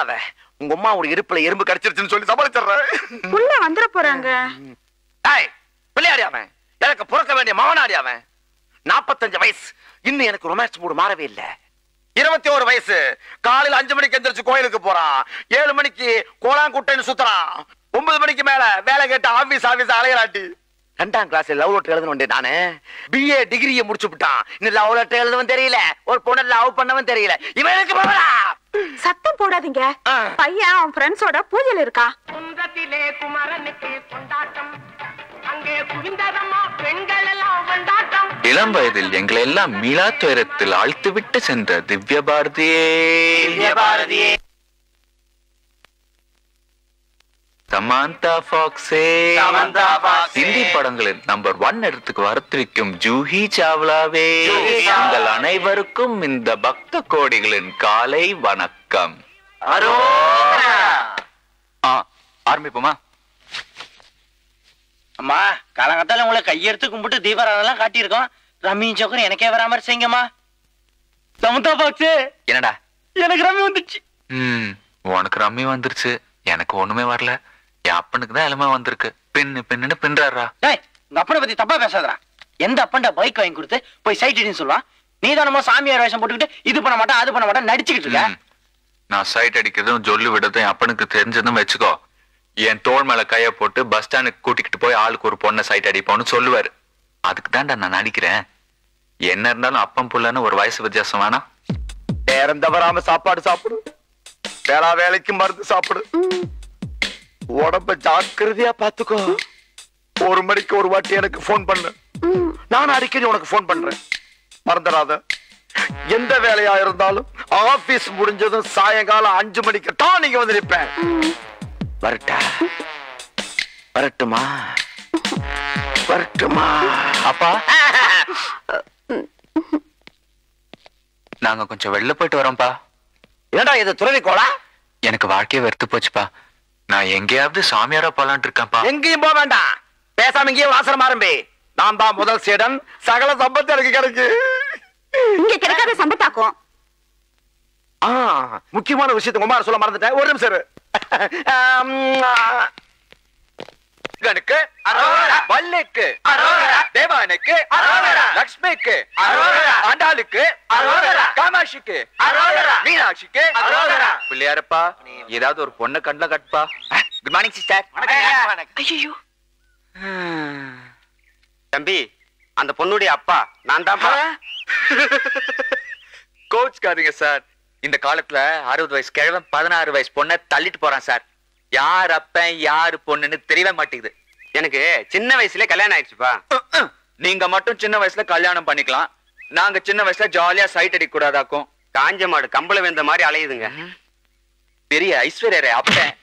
பயப்படாத உங்க அம்மா ஒரு இடுப்புல எறும்பு கடிச்சிருச்சுன்னு சொல்லி சமாளிச்சிடுறேன் புள்ள வந்துட போறாங்க ஏய் பிள்ளையாடி அவன் எனக்கு பிறக்க வேண்டிய மகனாடி அவன் நாற்பத்தஞ்சு வயசு இன்னும் எனக்கு ரொமான்ஸ் மூடு மாறவே இல்ல இருபத்தி ஒரு வயசு காலையில அஞ்சு மணிக்கு எந்திரிச்சு கோயிலுக்கு போறான் ஏழு மணிக்கு கோலாங்குட்டைன்னு சுத்துறான் ஒன்பது மணிக்கு மேல வேலை கேட்டு ஆபீஸ் ஆபீஸ் அலையலாட்டி ரெண்டாம் கிளாஸ் லவ் லெட்டர் எழுதணும் நானு பிஏ டிகிரியை முடிச்சு விட்டான் இன்னும் லவ் லெட்டர் எழுதவும் தெரியல ஒரு பொண்ணை லவ் பண்ணவும் தெரியல இவனுக்கு பவரா சத்தம் போடாதீங்க ஆ. பையன் அவன் ஃப்ரெண்ட்ஸோட பூஜையில இருக்கா குன்றத்திலே குமரனுக்கு கொண்டாட்டம் அங்கே குவிந்ததம்மா பெண்கள் எல்லாம் கொண்டாட்டம் இளம் வயதில் எங்களை எல்லாம் மீளா துயரத்தில் ஆழ்த்துவிட்டு சென்ற திவ்ய பாரதியே பாரதியே சமாந்தா ஃபாக்ஸே சமந்தா ஃபாக்ஸே. ஹிந்தி படங்களில் நம்பர் ஒன் இடத்துக்கு வரத்திருக்கும் ஜூஹி சாவ்லாவே ஜூஹி சாவ்லா. உங்கள் அனைவருக்கும் இந்த பக்த கோடிகளின் காலை வணக்கம் ஆ ஆரம்பிப்போமா அம்மா காலங்கத்தால உங்களை கையெடுத்து கும்பிட்டு தீபாராதெல்லாம் காட்டியிருக்கோம் ரம்மி சோக்கர் எனக்கே வரா மாதிரி செய்யுங்கம்மா சமுதா பாக்ஸு என்னடா எனக்கு ரம்மி வந்துச்சு ம் உனக்கு ரம்மி வந்துருச்சு எனக்கு ஒண்ணுமே வரல என் அப்பனுக்கு தான் எல்லாமே வந்திருக்கு பின்னு பின்னுன்னு பின்றாரா டேய் உங்க அப்பனை பத்தி தப்பா பேசாதடா எந்த அப்பன்டா பைக் வாங்கி கொடுத்து போய் சைட் அடின்னு சொல்லுவான் நீ தானமோ சாமியார் வேஷம் போட்டுக்கிட்டு இது பண்ண மாட்டேன் அது பண்ண மாட்டேன் நடிச்சுக்கிட்டு இருக்க ம். நான் சைட் அடிக்கிறதும் ஜொல்லு விடுறதும் என் அப்பனுக்கு தெரிஞ்சதும் வச்சுக்கோ என் தோள் மேல கைய போட்டு பஸ் ஸ்டாண்டுக்கு கூட்டிக்கிட்டு போய் ஆளுக்கு ஒரு பொண்ணை சைட் அடிப்போம்னு சொல்லுவாரு அதுக்கு தான்டா நான் நடிக்கிறேன் என்ன இருந்தாலும் அப்பம் புள்ளன்னு ஒரு வயசு வித்தியாசம் வேணாம் நேரம் தவறாம சாப்பாடு சாப்பிடு வேளா வேலைக்கு மருந்து சாப்பிடு உடம்ப ஜாக்கிரதையா பாத்துக்கோ ஒரு மணிக்கு ஒரு வாட்டி எனக்கு ஃபோன் பண்ணு நான் அடிக்கடி உனக்கு ஃபோன் பண்றேன் மறந்துடாத எந்த வேலையா இருந்தாலும் ஆபீஸ் முடிஞ்சதும் சாயங்காலம் அஞ்சு மணிக்கு தான் நீங்க வந்து நிப்பேன் வரட்டா வரட்டுமா வரட்டுமா அப்பா நாங்க கொஞ்சம் வெளில போயிட்டு வரோம்ப்பா ஏண்டா இது துறவி கோலா எனக்கு வாழ்க்கையே வெறுத்து போச்சுப்பா நான் எங்கேயாவது சாமியாரா போலான்ட்டு இருக்கேன்ப்பா எங்கேயும் போக வேண்டாம் பேசாம இங்கேயே வாசனம் ஆரம்பி நான் தான் முதல் சீடன் சகல சம்பத்து எனக்கு கிடைக்கு இங்க கிடைக்காத சம்பத்தாக்கும் ஆ, முக்கியமான விஷயத்தை குமார சொல்ல மறந்துட்டேன் ஒரு நிமிஷம் இரு. ஆம், ஆ. கனுக்கு அரோகரா. வல்லுக்கு அரோகரா. தேவானுக்கு அரோகரா. லக்ஷ்மிக்கு அரோகரா. ஆண்டாளுக்கு அரோகரா. காமாட்சிக்கு அரோகரா. மீனாட்சிக்கு அரோகரா. பிள்ளையாரப்பா ஏதாவது ஒரு பொண்ணை கண்ணுல கட்டுப்பா குட் மார்னிங் சிஸ்டர் ஐயோ தம்பி அந்த பொண்ணுடைய அப்பா நான் தான் கோச்சுக்காதீங்க சார் இந்த காலத்துல அறுபது வயசு கிழவன் பதினாறு வயசு பொண்ணை தள்ளிட்டு போறான் சார் யார் அப்பன் யாரு பொண்ணுன்னு தெரியவே மாட்டேங்குது எனக்கு சின்ன வயசுல கல்யாணம் ஆயிடுச்சுப்பா நீங்க மட்டும் சின்ன வயசுல கல்யாணம் பண்ணிக்கலாம் நாங்க சின்ன வயசுல ஜாலியா சைட் அடிக்க கூடாதாக்கும் காஞ்ச மாடு கம்பளம் வெந்த மாதிரி அலையுதுங்க பெரிய ஐஸ்வர்யரே அப்பன்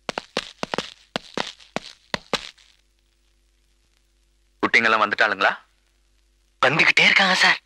குட்டிங்கெல்லாம் வந்துட்டாளுங்களா வந்துகிட்டே இருக்காங்க சார்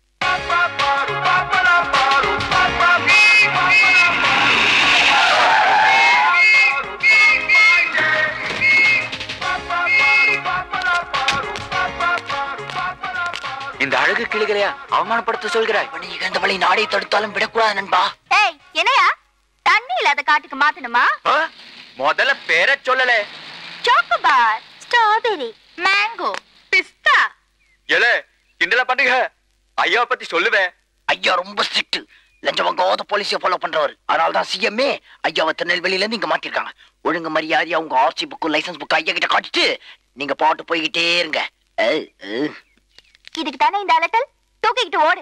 இந்த அழகு கிளிகளையா அவமானப்படுத்த சொல்கிறாய் நீ இகழ்ந்த வழி நாடை தடுத்தாலும் விடக்கூடாது நண்பா ஏய் என்னையா தண்ணி இல்லாத காட்டுக்கு மாத்தணுமா ஆ? முதல்ல பேரை சொல்லலே சாக்கோபார் ஸ்ட்ராபெரி மேங்கோ பிஸ்தா எல கிண்டல பண்ணுங்க ஐயா பத்தி சொல்லுவேன் ஐயா ரொம்ப ஸ்ட்ரிக்ட் லஞ்சம் வாங்காத போலீஸை ஃபாலோ பண்றவர் அதனால தான் சிஎம்ஏ ஐயாவை திருநெல்வேலியில இருந்து இங்க மாத்திருக்காங்க ஒழுங்கு மரியாதையா உங்க ஆர்சி புக்கு லைசன்ஸ் புக் ஐயா கிட்ட காட்டிட்டு நீங்க பாட்டு போய்கிட்டே இருங்க ஏய், ஏய். இதுக்கு தானே இந்த அலட்டல் தூக்கிக்கிட்டு ஓடு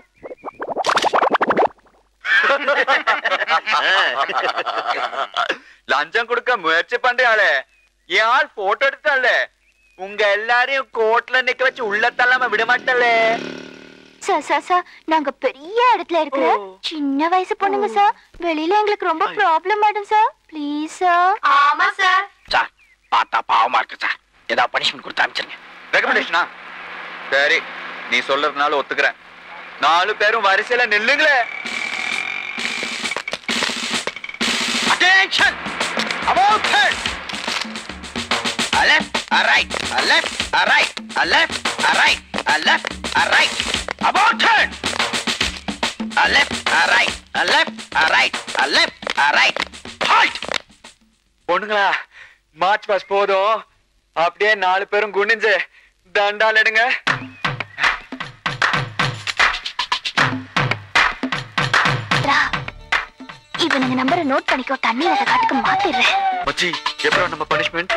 லஞ்சம் கொடுக்க முயற்சி பண்றாளே என் ஆள் போட்டோ எடுத்தாளே உங்க எல்லாரையும் கோர்ட்ல நிக்க வச்சு உள்ள தள்ளாம விட மாட்டலே சார் சார் சார் நாங்க பெரிய இடத்துல இருக்கிற சின்ன வயசு பொண்ணுங்க சார் வெளியில எங்களுக்கு ரொம்ப ப்ராப்ளம் ஆயிடும் சார் ப்ளீஸ் சார் ஆமா சார் சார் பார்த்தா பாவமா இருக்கு சார் ஏதாவது பனிஷ்மெண்ட் கொடுத்து அனுப்பிச்சிருங்க ரெக்கமெண்டேஷனா சரி நீ சொல்றதுனால ஒத்துக்கிறேன் நாலு பேரும் வரிசையில நில்லுங்களே Attention! About turn! A left, a right, a left, a right, a left, a right, a left, a right. About turn! A left, a right, a left, a right, a left, a right. பொண்ணுங்களா march past போதும் அப்படியே நாலு பேரும் குனிஞ்சு தண்டால் எடுங்க ரா, இவனுங்க நம்பரை note பண்ணிக்கோ தண்ணி அதை காட்டுக்கு மாத்திடுறேன் மச்சி எப்படா நம்ம பனிஷ்மெண்ட்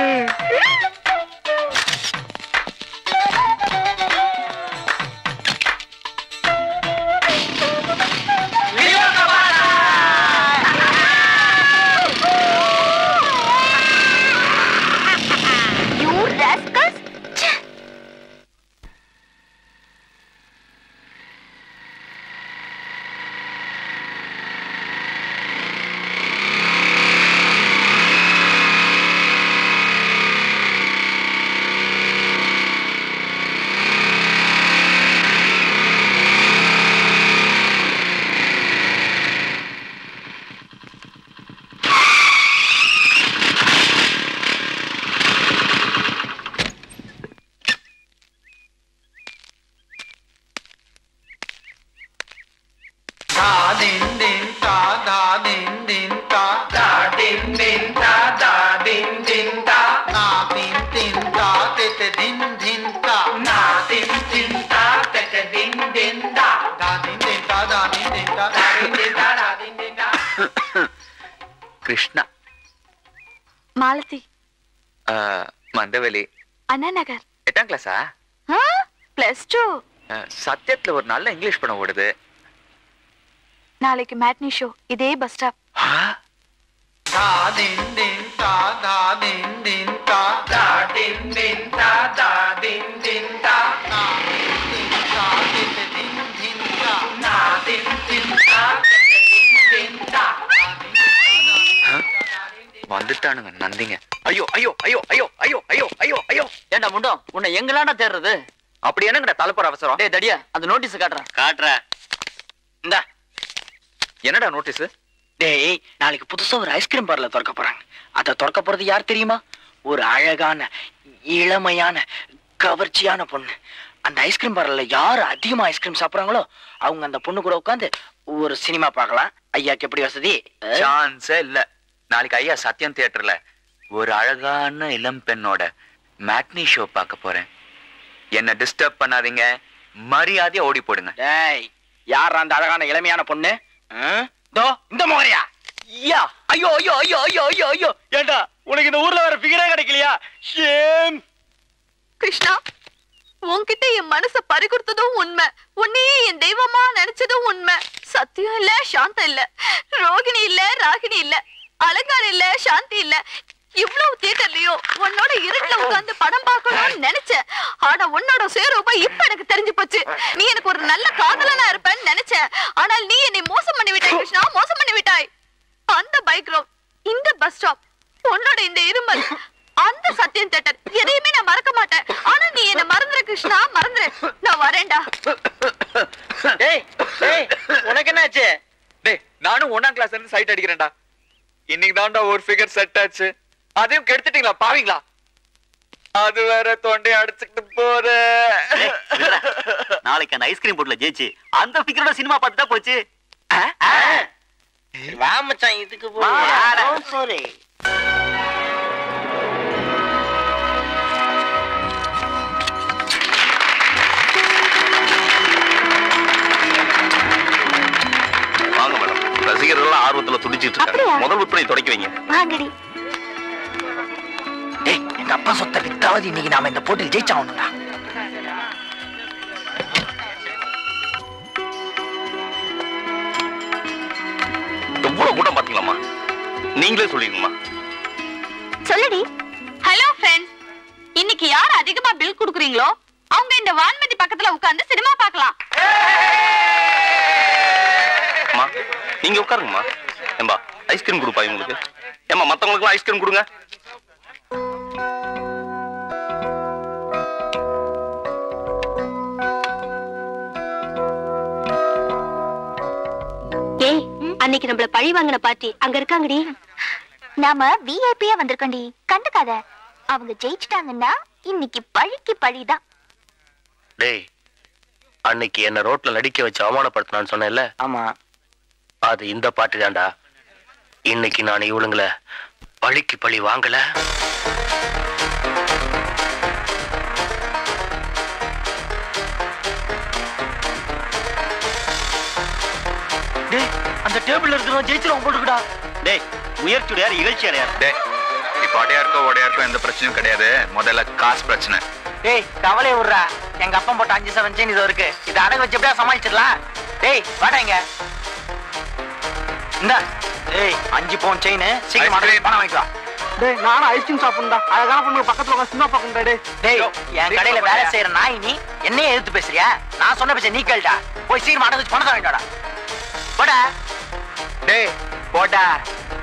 யூ rascals ச்சே. கிருஷ்ணா மாலதி ஆஹ், மந்தவெளி அண்ணா நகர் எட்டாம் கிளாஸா பிளஸ் டூ சத்தியத்துல ஒரு நல்ல இங்கிலீஷ் படம் ஓடுது நாளைக்கு மேட்னி ஷோ இதே பஸ் ஸ்டாப் வந்துட்டானுங்க நந்திங்க ஐயோ ஐயோ ஐயோ ஐயோ ஐயோ ஐயோ ஐயோ ஐயோ ஏண்டா முண்டம் உன்னை எங்களாண்டா தேடுறது அப்படி என்னங்கடா தலைப்புற அவசரம் டேய் தடியா அந்த நோட்டீஸ் காட்டுறேன் காட்டுறேன் இந்த என்னடா நோட்டீஸ் டேய் நாளைக்கு புதுசா ஒரு ஐஸ்கிரீம் பார்லர் திறக்க போறாங்க அதை திறக்க போறது யார் தெரியுமா ஒரு அழகான இளமையான கவர்ச்சியான பொண்ணு அந்த ஐஸ்கிரீம் பார்லர்ல யார் அதிகமா ஐஸ்கிரீம் சாப்பிடுறாங்களோ அவங்க அந்த பொண்ணு கூட உட்காந்து ஒரு சினிமா பார்க்கலாம் ஐயாக்கு எப்படி வசதி அஹ், சான்ஸே இல்ல நாளைக்கு ஐயா சத்யம் தியேட்டர்ல ஒரு அழகான இளம் பெண்ணோட மேட்னி ஷோ பார்க்க போறேன் என்ன டிஸ்டர்ப் பண்ணாதீங்க மரியாதையா ஓடி போடுங்க டேய் யார் அந்த அழகான இளமையான பொண்ணு அஹ்? தோ இந்த மோரியா ஐயா ஐயோ ஐயோ ஐயோ ஐயோ ஐயோ ஐயோ ஏண்டா உனக்கு இந்த ஊர்ல வேற ஃபிகரே கிடைக்கலையா ஷேம் கிருஷ்ணா உன்கிட்ட என் மனச பறி கொடுத்ததும் உண்மை உன்னையே என் தெய்வமா நினைச்சதும் உண்மை சத்தியம் இல்ல சாந்தம் இல்ல ரோகிணி இல்ல ராகினி இல்ல அலங்காரம் இல்ல சாந்தி இல்ல இவ்வளவு தியேட்டர்லயோ உன்னோட இருட்டுல உட்கார்ந்து படம் பார்க்கணும்னு நினைச்சேன் ஆனா உன்னோட சுயரூபம் இப்ப எனக்கு தெரிஞ்சு போச்சு நீ எனக்கு ஒரு நல்ல காதலனா இருப்பேன்னு நினைச்சேன் ஆனால் நீ என்னை மோசம் பண்ணி விட்டாய் கிருஷ்ணா மோசம் பண்ணி விட்டாய் அந்த பைக் ரோம் இந்த பஸ் ஸ்டாப் உன்னோட இந்த இருமல் அந்த சத்தியம் தேட்டர் எதையுமே நான் மறக்க மாட்டேன் ஆனா நீ என்ன மறந்துரு கிருஷ்ணா மறந்துரு நான் வரேன்டா டேய் டேய் உனக்கு என்னாச்சு டேய் நானும் ஒண்ணாம் கிளாஸ்ல இருந்து சைட் அடிக்கிறேன்டா இன்னைக்கு தான்டா ஒரு ஃபிகர் செட் ஆச்சு அதையும் கெடுத்துட்டீங்களா பாவீங்களா அது வேற தொண்டை அடிச்சுக்கிட்டு போற நாளைக்கு அந்த ஐஸ்கிரீம் போட்ல ஜெயிச்சு அந்த ஃபிகரோட சினிமா பார்த்துட்டா போச்சு வா மச்சான் இதுக்கு சாரி வாங்க மேடம் ரசிகர்கள் ஆர்வத்துல துடிச்சிட்டு அப்படியா? இருக்காங்க முதல் விற்பனை தொடக்கி வைங்க வாங்கடி டேய் எங்க அப்பா சொத்த வித்தாவது இன்னைக்கு நாம இந்த போட்டியில் ஜெயிச்சாகணும்டா எவ்வளவு கூட்டம் பாத்தீங்களாமா நீங்களே சொல்லிடுங்கம்மா சொல்லுடி ஹலோ ஃப்ரெண்ட்ஸ் இன்னைக்கு யார் அதிகமா பில் குடுக்குறீங்களோ அவங்க இந்த வான்மதி பக்கத்துல உட்கார்ந்து சினிமா பார்க்கலாம் அம்மா நீங்க உட்காருங்கம்மா ஏம்பா ஐஸ்கிரீம் கொடுப்பா இவங்களுக்கு ஏம்மா மத்தவங்களுக்கு ஐஸ்கிரீம் கொடுங்க ஏய் அன்னைக்கு நம்மள பழி வாங்கின பார்ட்டி அங்க இருக்காங்கடி நாம விஐபியா வந்திருக்கோண்டி கண்டுக்காத அவங்க ஜெயிச்சிட்டாங்கன்னா இன்னைக்கு பழிக்கு பழிதான் டேய் அன்னைக்கு என்ன ரோட்ல நடிக்க வச்சு அவமானப்படுத்தினான்னு சொன்னேன்ல ஆமா அது இந்த பாட்டு தான்டா இன்னைக்கு நான் இவளுங்கள பழிக்கு பழி வாங்கல டேய் அந்த டேபிள்ல இருக்கிறவன் ஜெயிச்சிருவான் போட்டுக்கடா டேய் முயற்சியுடைய இகழ்ச்சி அடையார் டேய் இப்போ அடையாருக்கோ உடையாருக்கோ எந்த பிரச்சனையும் கிடையாது முதல்ல காசு பிரச்சனை டேய் கவலை விடுறா எங்க அப்பா போட்ட அஞ்சு செவன் செயின் இது இருக்கு இதை அடகு வச்சு எப்படியா சமாளிச்சிடலாம் டேய் வாடா இங்க இந்த டேய் அஞ்சு பவுன் செயின் சீக்கிரம் Ice cream. அடகு பணம் வாங்கிட்டு வா டேய் நானும் ஐஸ்கிரீம் சாப்பிடுண்டா அழகான பொண்ணு பக்கத்துல உட்காந்து சினிமா பார்க்கண்டா டேய் டேய் யோ, என் சீக்கிரம் கடையில வேலை வாடா. செய்யற நாய் நீ என்னையே எதிர்த்து பேசுறியா நான் சொன்ன பேச நீ கேள்டா போய் சீக்கிரம் அடகு வச்சு பணத்தை வாங்கிட்டு வாடா போடா டேய் போடா